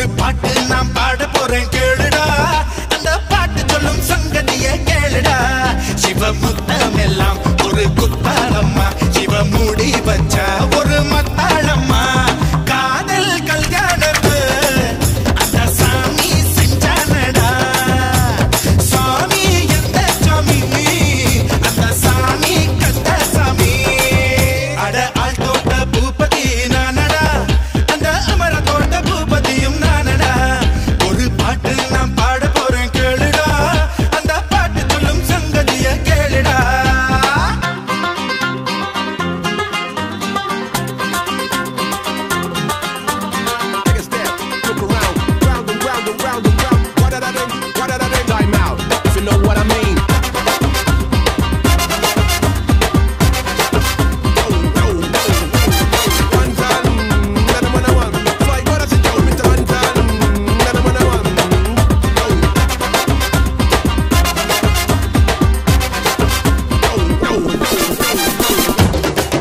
ஒரு பாட்டு நான் பாட போறேன் கேளுடா அந்த பாட்டு சொல்லும் சங்கதிய கேளுடா சிவமுத்தம் எல்லாம் ஒரு குத்தாளம்மா சிவமுடி வச்ச ஒரு மத்தாளம்மா காதல் கல்யாணத்து அந்த சாமி செஞ்சானடா சாமி எந்த சாமி அந்த சாமி கந்த சாமி அட ஆள் தோட்ட பூபதி நானடா அந்த அமர தோட்ட பூபதியும் நானடா ஒரு பாட்டு நான் பாட போறேன் கேளுடா அந்த பாட்டு சொல்லும் சங்கதிய கேளுடா Take a step, look around, round and round and round and round. What did I do? What did I do? Time out, if you know what I mean. Oh, no, no, no, no. One time, another one I want. Like, what does it do? Mr. One time, another one I want. Oh, no, no, no, no.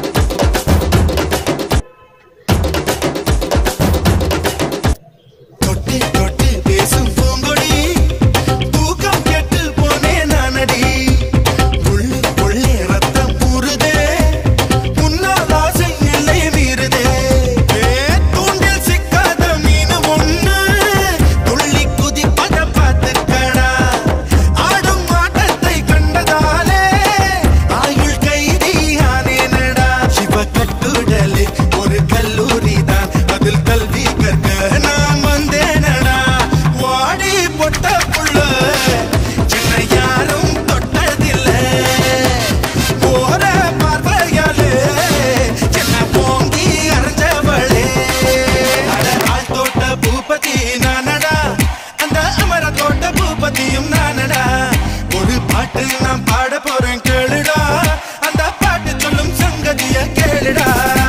தொட்டு தொட்டு பேசும் பூங்கொடி தூக்கம் கெட்டு போனே நானடி உள்ளுக்குள்ளே ரத்தம் ஊறுதே உன்னால் ஆசை எல்லை மீறுதே ஏ, தூண்டில் சிக்காத மீன் ஒண்ணு துள்ளி குதிப்பத பார்த்துக்கடா ஆடும் ஆட்டத்தை கண்டதாலே ஆயுள் கைதி ஆனேனடா சிவ கட்டுடலே ஒரு கல்லூரி தான் அதில் கல்வி கற்க நான் வந்தேனடா வாடி பொட்ட புள்ள சின்ன யாரும் தொட்டதில்லை போற பார்வையாலே சின்ன போங்கி அரைஞ்சவளே அட ஆள் தோட்ட பூபதி நானடா அந்த அமர தோட்ட பூபதியும் நானடா ஒரு பாட்டு நான் பாட போறேன் கேளுடா அந்த பாட்டு சொல்லும் சங்கதிய கேளுடா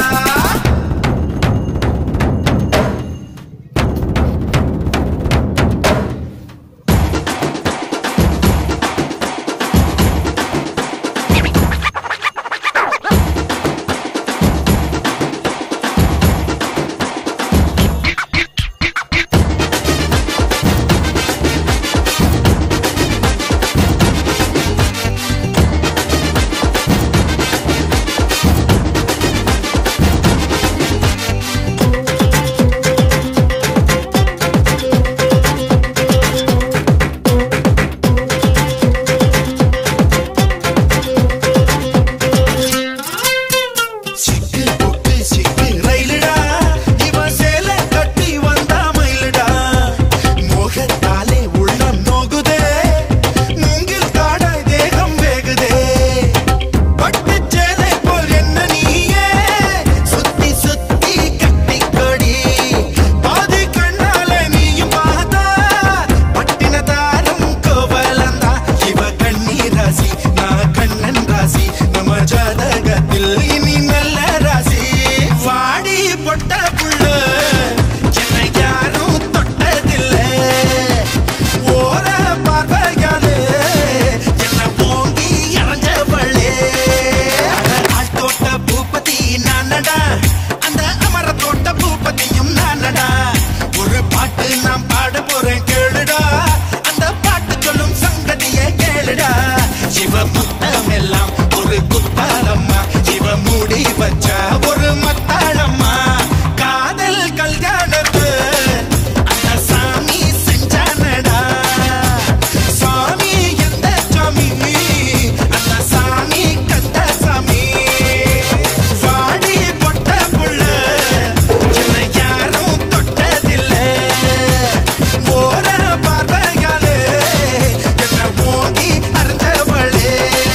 சிக்கு புக்கு சிக்கு ரயிலுடா இவன் சேலை கட்டி வந்தா மயிலுடா மோகத்தாலே உள்ளம் நோகுதே மூங்கில் காடாய் தேகம் வேகுதே பட்டு சேலை போல் என்ன நீயே சுத்தி சுத்தி கட்டி கொடி பாதி கண்ணால நீயும் பார்த்தா பட்டின தாரம் கோவலந்தா இவ கண்ணீர் ராசி நான் கண்ணன் ராசி நம்ம ஜாதகத்தில் இனி நல்ல ராசி வாடி பொட்ட புள்ள என்னை யாரும் தொட்டதில்லை ஓர பார்வையாலே என்ன போங்கி இறஞ்சவளே ஆள் தோட்ட பூபதி நானடா அந்த அமர தோட்ட பூபதியும் நானடா ஒரு பாட்டு நான் பாட போறேன் கேளுடா அந்த பாட்டு சொல்லும் சங்கதிய கேளுடா சிவ முத்தம் எல்லாம் ஒரு குத்தாளம்மா சிவ மூடி வச்ச ஒரு மத்தாளம்மா காதல் கல்யாணத்து அந்த சாமி செஞ்சானடா சாமி எந்த சாமி அந்த சாமி கந்த சாமி வாடி பொட்ட புள்ள என்னை யாரும் தொட்டதில்லை போற பார்வையாலே என்ன ஓங்கி அறிஞ்சவளே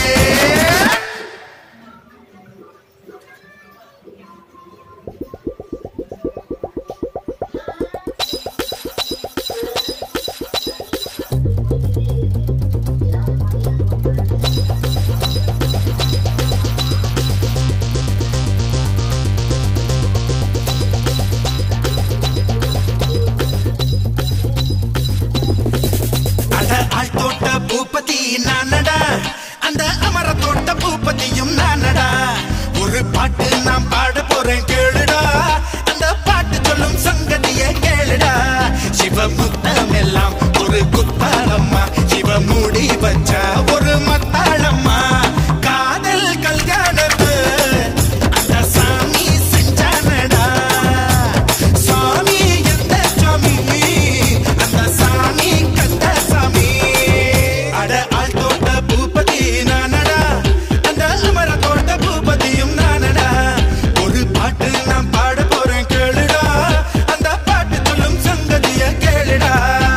அட ஆள் தோட்ட பூபதி நானடா அந்த அமர தோட்ட பூபதியும் நானடா ஒரு பாட்டு நான் பாட போறேன் கேளுடா அந்த பாட்டு சொல்லும் சங்கதிய கேளுடா சிவமுத்தமெல்லாம் ஒரு குத்தாளம்மா சிவ மூடி வச்ச ஒரு மத்தாளம்மா காதல் கல்யாணத்து அந்த சாமி செஞ்சானடா சாமி எந்த சாமி அந்த சாமி கந்த சாமி அட ஆள் தோட்ட பூபதி நானடா அந்த அமர தோட்ட பூபதியும் நானடா ஒரு பாட்டு நான் பாட போறேன் கேளுடா அந்த பாட்டு சொல்லும் சங்கதிய கேளுடா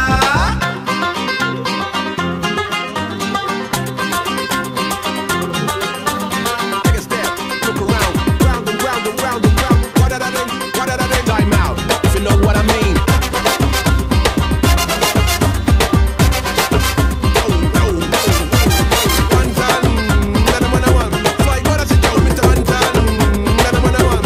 Take a step, look around, round and round and round and round. What did I do? What did I do? Time out, if you know what I mean. Yo, yo, yo, yo. One time, another one I want. So I gotta sit down, Mr. One time, another one I want.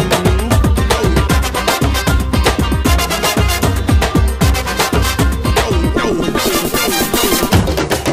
Yo, yo, yo, yo.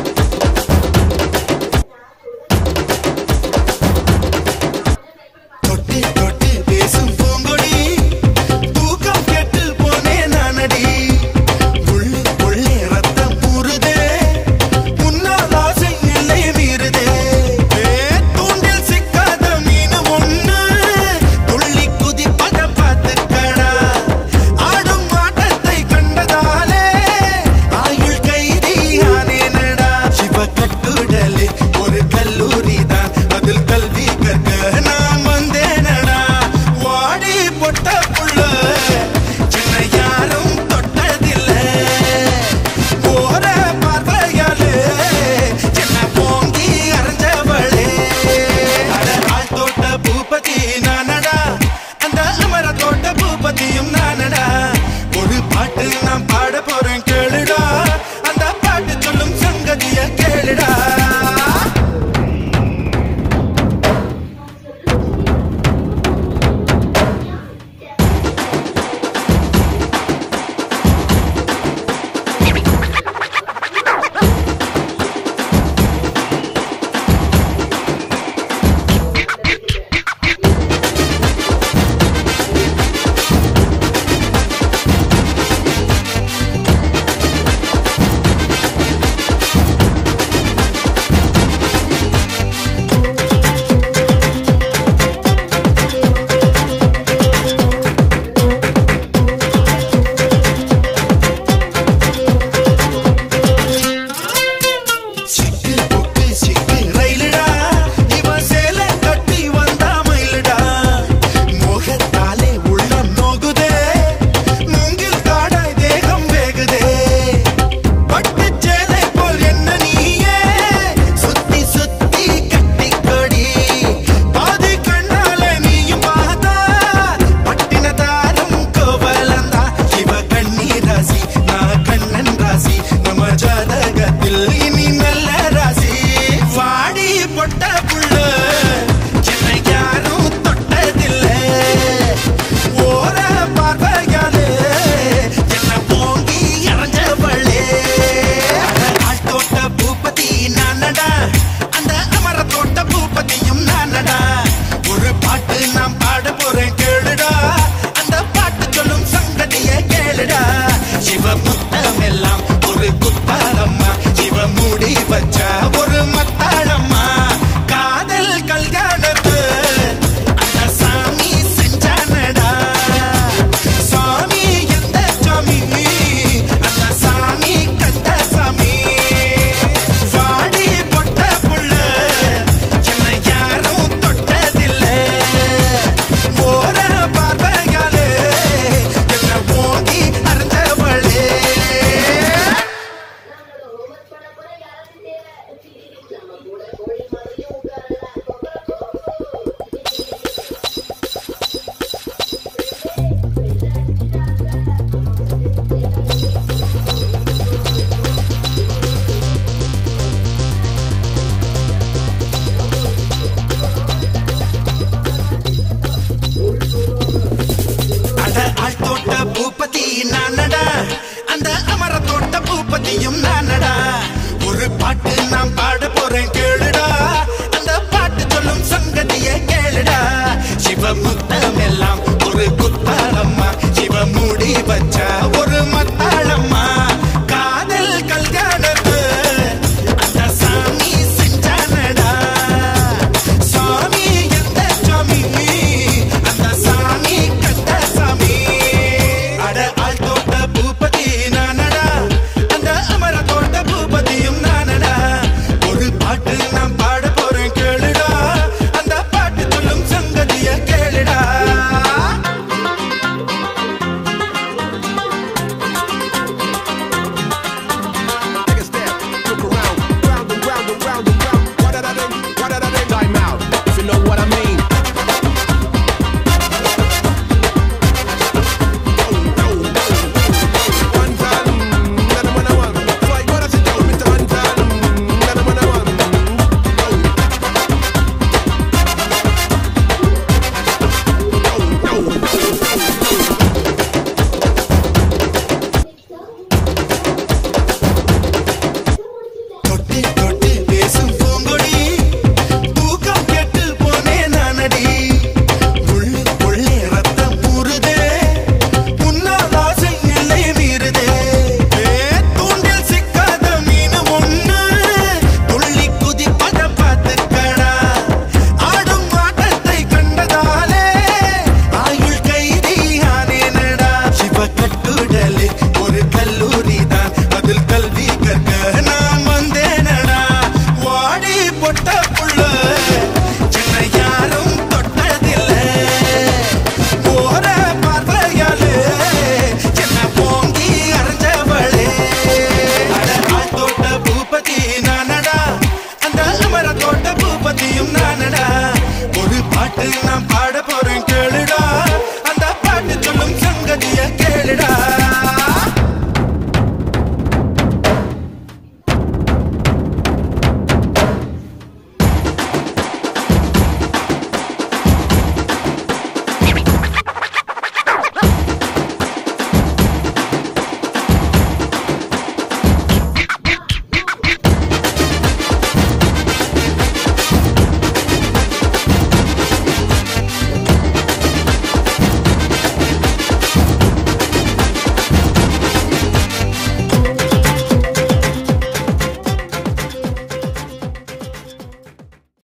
தொட்டு தொட்டு பேசும் பூங்கொடி தூக்கம் கெட்டு போனேன் நானடி உள்ளுக்குள்ளே ரத்தம் ஊறுதே உன்னால் ஆசை எல்லை மீறுதே ஏ, தூண்டில் சிக்காத மீன் ஒண்ணு துள்ளி குதிப்பத பார்த்துக்கடா ஆடும் ஆட்டத்தை கண்டதாலே ஆயுள் கைதி ஆனேனடா சிவ கட்டுடலே ஒரு கல்லூரி தான் அதில் கல்வி கற்க நான் வந்தேனடா வாடி பொட்ட புள்ள சின்ன யாரும் தொட்டதில்லை போற பார்வையாலே சின்ன போங்கி அரைஞ்சவளே அட ஆள் தோட்ட பூபதி நானடா அந்த அமர தோட்ட பூபதியும் நானடா ஒரு பாட்டு நான் பாட போறேன் கேளுடா அந்த பாட்டு சொல்லும் சங்கதிய கேளுடா சிக்கு புக்கு சிக்கு ரயிலுடா இவன் சேலை கட்டி வந்தா மயிலுடா மோகத்தாலே உள்ளம் நோகுதே மூங்கில் காடாய் தேகம் வேகுதே பட்டு சேலை போல் என்ன நீயே சுத்தி சுத்தி கட்டி கொடி பாதி கண்ணால நீயும் பார்த்தா பட்டின தாரம் கோவலந்தா இவ கண்ணீர் ராசி நான் கண்ணன் ராசி நம்ம ஜாதகத்தில் இனி நல்ல ராசி வாடி பொட்ட புள்ள சின்ன யாரும் தொட்டதில்லை ஓர பார்வையாலே என்ன போங்கி இறஞ்சவளே ஆள் தோட்ட பூபதி நானடா அந்த அமர தோட்ட பூபதியும் நானடா ஒரு பாட்டு நான் பாட போறேன் கேளுடா அந்த பாட்டு சொல்லும் சங்கதிய கேளுடா சிவ முத்தமெல்லாம் ஒரு குத்தாளம்மா சிவ மூடி வச்ச ஒரு மத்தாளம்மா காதல் கல்யாணத்து அந்த சாமி செஞ்சானடா சாமி எந்த சாமி அந்த சாமி கந்த சாமி வாடி பொட்ட புள்ள என்ன யாரும் தொட்டதில்லை போற பார்வையாலே என்ன போகி அறிஞ்சவளே அட ஆள் தோட்ட பூபதி நானடா அந்த அமர தோட்ட பூபதியும் நானடா ஒரு பாட்டு நான் பாட போறேன் கேளுடா அந்த பாட்டு சொல்லும் சங்கதிய கேளுடா சிவ முத்தமெல்லாம் ஒரு குத்தாளம்மா சிவ மூடி வச்ச ஒரு மத்தாளம்மா